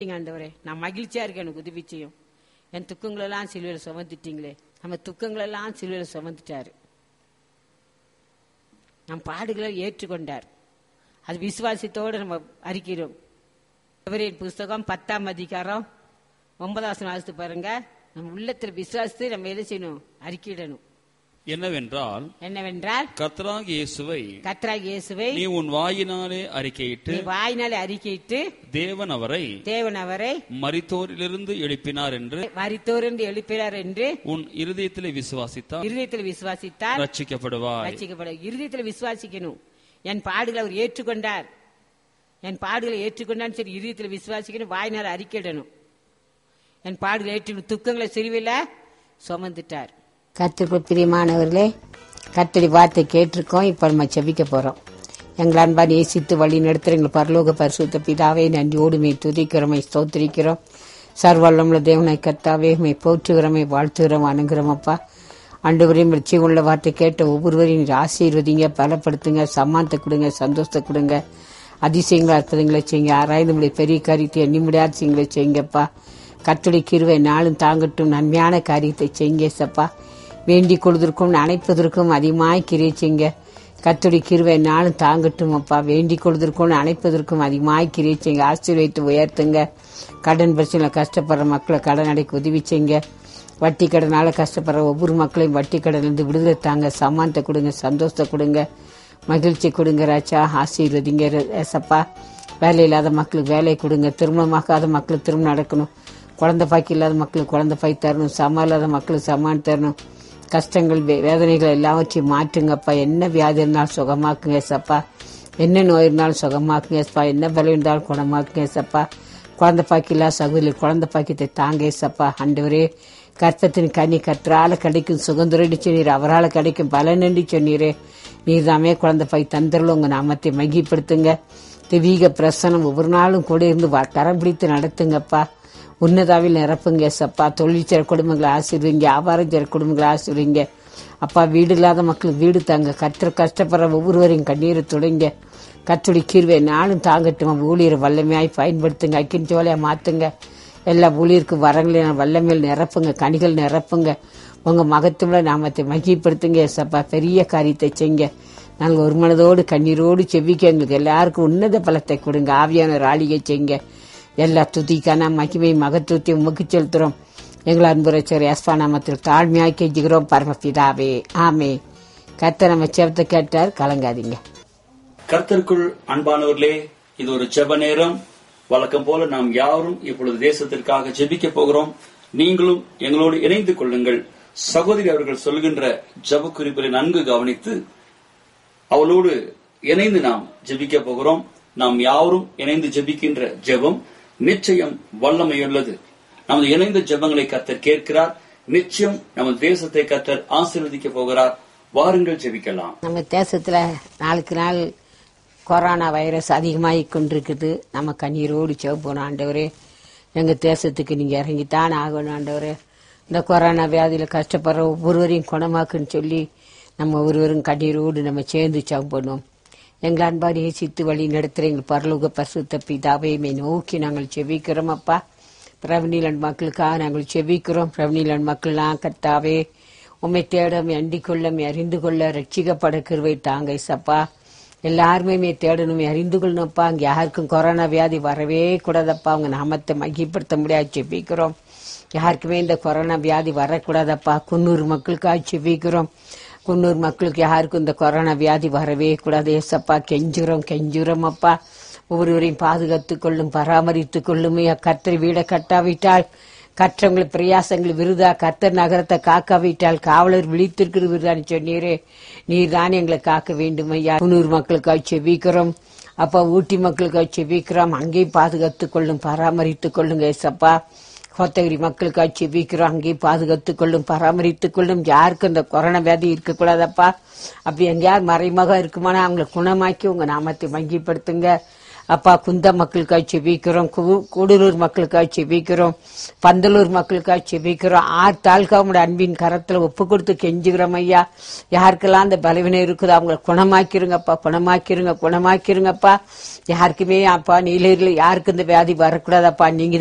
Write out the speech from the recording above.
நீங்க ஆண்டவரே நான் மகிழ்ச்சியா இருக்கேன் எனக்கு உதவி செய்யும் என் துக்கங்களெல்லாம் சிலுவையில் சுமந்துட்டீங்களே நம்ம துக்கங்களெல்லாம் சிலுவையில் சுமந்துட்டாரு நம் பாடுகளை ஏற்றுக்கொண்டார் அது விசுவாசத்தோடு நம்ம அறிக்கிறோம் எவரின் புஸ்தகம் பத்தாம் அதிகாரம் ஒன்பதாம் வாசித்து பாருங்க நம்ம உள்ளத்தில் விசுவாசத்தை நம்ம என்ன செய்யணும் அறிக்கையிடணும் என்னவென்றால் என்னவென்றால் கர்த்தராகிய இயேசுவை கத்ராக் இயேசுவை நீ உன் வாயினாலே அறிக்கையிட்டு நீ வாயினாலே அறிக்கையிட்டு தேவன் அவரை தேவன் அவரை மரித்தோரிலிருந்து எழுப்பினார் என்று மரித்தோரென்று எழுப்பினார் என்று உன் இருதயத்திலே விசுவாசித்தால் இருதயத்தில் விசுவாசித்தால் ரட்சிக்கப்படுவாய் ரட்சிக்கப்பட இருதயத்தில் விசுவாசிக்கணும் என் பாடுகளை அவர் ஏற்றுக்கொண்டார் என் பாடுகளை ஏற்றுக்கொண்டான்னு சரி இருதயத்தில் விசுவாசிக்கணும் வாயினால் அறிக்கையிடணும் என் பாடுகளை ஏற்று துக்கங்களை சிறுவில சுமந்துட்டார் கத்திற்குள் பிரியமானவர்களே கத்தடி வார்த்தை கேட்டிருக்கோம் இப்போ நம்ம செபிக்க போறோம் எங்கள் அன்பா நேசித்து வழி நடத்துகிற எங்கள் பரலோக பரிசுத்த பிதாவே நன்றியோடு மே துதிக்கிறோமை ஸ்தோத்திரிக்கிறோம் சர்வல்லமுள்ள தேவனை கத்தாவே மே போற்றுகிறோமை வாழ்த்துகிறோம் அணுகிறோம் அப்பா ஆண்டவரையும் உள்ள வார்த்தை கேட்ட ஒவ்வொருவரையும் நீர் ஆசீர்வதிங்க பலப்படுத்துங்க சம்மானத்தை கொடுங்க சந்தோஷத்தை கொடுங்க அதிசயங்களா அற்புதங்களை செய்யுங்க ஆராய்ந்து நம்முடைய பெரிய காரியத்தை எண்ணி முடியாத செய்யுங்களை செய்யுங்கப்பா கத்தடி கிருவை நாளும் தாங்கட்டும் நன்மையான காரியத்தை செய்யுங்க சப்பா வேண்டிக் கொள்வதற்கும் அணைப்பதற்கும் அதிகமாய் கிரியை செய்யுங்க கத்தடி கிருவை நாளும் தாங்கட்டும் அப்பா வேண்டிக் கொள்வதற்கும் அணைப்பதற்கும் அதிகமாய் கிரியை செய்யுங்க ஆசீர்வதித்து உயர்த்துங்க கடன் பிரச்சனை கஷ்டப்படுற மக்களை கடன் அடைக்க உதவி செய்யுங்க வட்டி கடனால கஷ்டப்படுற ஒவ்வொரு மக்களையும் வட்டி கடனிலிருந்து விடுதலை தாங்க சமானத்தை கொடுங்க சந்தோஷத்தை கொடுங்க மகிழ்ச்சி கொடுங்க ராஜா ஆசீர்வதிங்க ஏசப்பா வேலை இல்லாத மக்களுக்கு வேலை கொடுங்க திருமணமாகாத மக்களுக்கு திருமணம் நடக்கணும் குழந்தை பாக்கி இல்லாத மக்களுக்கு குழந்தை பாய் தரணும் சமா இல்லாத மக்களுக்கு சமான் தரணும் கஷ்டங்கள் வே- வேதனைகள் எல்லாவற்றையும் மாற்றுங்கப்பா என்ன வியாதி இருந்தாலும் சுகமாக்குங்க ஏசப்பா என்ன நோய் இருந்தாலும் சுகமாக்குங்க ஏசப்பா என்ன பலம் இருந்தாலும் குணமாக்குங்க ஏசப்பா குழந்தை பாக்கிலா சகுதியில் குழந்தை பாக்கியத்தை தாங்க ஏசப்பா ஆண்டவரே கர்த்தத்தின் கனி கற்றால கிடைக்கும் சுகந்துரடி சொன்னீர் அவரால் கிடைக்கும் பலனண்டி சொன்னீரே நீர்தாமே குழந்தை பாய் தந்தரில் உங்க நாமத்தை மகிப்படுத்துங்க தெய்வீக பிரசனம் ஒவ்வொரு நாளும் கூட இருந்து வ- கரம் பிடித்து நடத்துங்கப்பா உன்னதாவில் நிரப்புங்க சப்பா தொழில் செய்கிற குடும்பங்களை ஆசீர்வீங்க வியாபாரம் செய்கிற குடும்பங்களை ஆசீர்வீங்க அப்பா வீடு இல்லாத மக்களுக்கு வீடு தாங்க கத்திர கஷ்டப்படுற ஒவ்வொருவரையும் கண்ணீரை தொடங்க கத்துடி கீர்வை நாளும் தாங்கட்டும் ஊழியரை வல்லமையாய் பயன்படுத்துங்க அக்கின் சோலையா மாத்துங்க எல்லா ஊழியருக்கு வரங்களையும் வல்லமையில் நிரப்புங்க கனிகள் நிரப்புங்க உங்க மகத்துவ நாமத்தை மகிப்படுத்துங்க சப்பா பெரிய காரியத்தை செய்யுங்க நாங்கள் ஒரு மனதோடு கண்ணீரோடு செவிக்க எங்களுக்கு எல்லாருக்கும் உன்னத பலத்தை கொடுங்க ஆவியான ஆளிகை செய்யுங்க எல்லா துதிக்கான மகிமை மகத்துவத்தை உமக்கு செலுத்துறோம் எங்கள் அன்புரைச்சர் எஸ்பா நாமத்தில் தாழ்மையாய் கெஞ்சுகிறோம் பரமபிதாவே ஆமே கத்த நம்ம செவத்தை கேட்டார் கலங்காதீங்க கர்த்தருக்குள் அன்பானவர்களே இது ஒரு ஜெப நேரம் வழக்கம் போல நாம் யாரும் இப்பொழுது தேசத்திற்காக ஜெபிக்க போகிறோம் நீங்களும் எங்களோடு இணைந்து கொள்ளுங்கள் சகோதரி அவர்கள் சொல்கின்ற ஜெப குறிப்புகளை நன்கு கவனித்து அவளோடு இணைந்து நாம் ஜெபிக்க போகிறோம் நாம் யாவரும் இணைந்து ஜெபிக்கின்ற ஜெபம் நிச்சயம் வல்லமையுள்ளது நமது இணைந்த ஜெபங்களை கர்த்தர் கேட்கிறார் நிச்சயம் நமது தேசத்தை கர்த்தர் ஆசீர்வதிக்க போகிறார் வாருங்கள் ஜெபிக்கலாம் நம்ம தேசத்துல நாளுக்கு நாள் கொரோனா வைரஸ் அதிகமாகி கொண்டிருக்குது நம்ம கண்ணீரோடு செவப்போம் ஆண்டவரே எங்க தேசத்துக்கு நீங்க இறங்கித்தான் ஆகணும் ஆண்டவரே இந்த கொரோனா வியாதியில கஷ்டப்படுற ஒவ்வொருவரையும் குணமாக்குன்னு சொல்லி நம்ம ஒருவரும் கண்ணீரோடு நம்ம சேர்ந்து செவப்போம் எங்கள் அன்பாரியை சித்து வழி நடத்துகிற எங்கள் பரலோக பரிசுத்த பிதாவையுமே நோக்கி நாங்கள் செவிக்கிறோம் அப்பா பிரவனிலன் மக்களுக்காக நாங்கள் செவிக்கிறோம் பிரவனிலன் மக்கள்லாம் கர்த்தாவே உம்மை தேடம் அண்டிக் கொள்ள அறிந்து கொள்ள ரட்சிக்கப்பட கிருவை தாங்க சப்பா எல்லாருமே மே தேடணும் அறிந்து கொள்ளணும்ப்பா அங்க யாருக்கும் கொரோனா வியாதி வரவே கூடாதப்பா உங்க நாமத்தை மகிப்படுத்த முடியாது செபிக்கிறோம் யாருக்குமே இந்த கொரோனா வியாதி வரக்கூடாதப்பா குன்னூர் மக்களுக்காக செபிக்கிறோம் குன்னூர் மக்களுக்கு யாருக்கும் இந்த கொரோனா வியாதி வரவே கூடாது ஏசப்பா கெஞ்சுறோம் கெஞ்சுறோம் அப்பா ஒவ்வொருவரையும் பாதுகாத்துக் கொள்ளும் பராமரித்துக் கொள்ளும் கர்த்தர் வீடை கட்டாவிட்டால் கற்றவங்கள் பிரயாசங்கள் விருதா கர்த்தர் நகரத்தை காக்காவிட்டால் காவலர் விழித்திருக்கிற விருதான்னு சொன்னீரே நீர் தான் எங்களை காக்க வேண்டும் ஐயா குன்னூர் மக்களுக்காக செவிக்கிறோம் அப்பா ஊட்டி மக்களுக்காக செவிக்கிறோம் அங்கேயும் பாதுகாத்துக் கொள்ளும் பராமரித்துக் கொள்ளுங்க ஏசப்பா கோத்தகிரி மக்களுக்காக செவிக்கிறோம் அங்கேயும் பாதுகாத்துக் கொள்ளும் பராமரித்துக் கொள்ளும் யாருக்கும் இந்த கொரோனா வியாதி இருக்கக்கூடாதப்பா அப்படி எங்கேயார் மறைமுகம் இருக்குமானா அவங்களை குணமாக்கி உங்க நாமத்தை மங்கிப்படுத்துங்க அப்பா குந்த மக்களுக்காக செபிக்கிறோம் கு- கூடலூர் மக்களுக்காக செபிக்கிறோம் பந்தலூர் மக்களுக்காக செபிக்கிறோம் ஆறு தாலுகா உங்களுடைய அன்பின் கரத்துல ஒப்பு கொடுத்து கெஞ்சுகிறோம் ஐயா யாருக்கெல்லாம் அந்த பலவீனம் இருக்குதோ அவங்களை குணமாக்கிருங்கப்பா குணமாக்கிருங்க குணமாக்கிருங்கப்பா யாருக்குமே அப்பா நீலகிரியில் யாருக்கு இந்த வியாதி வரக்கூடாதப்பா நீங்க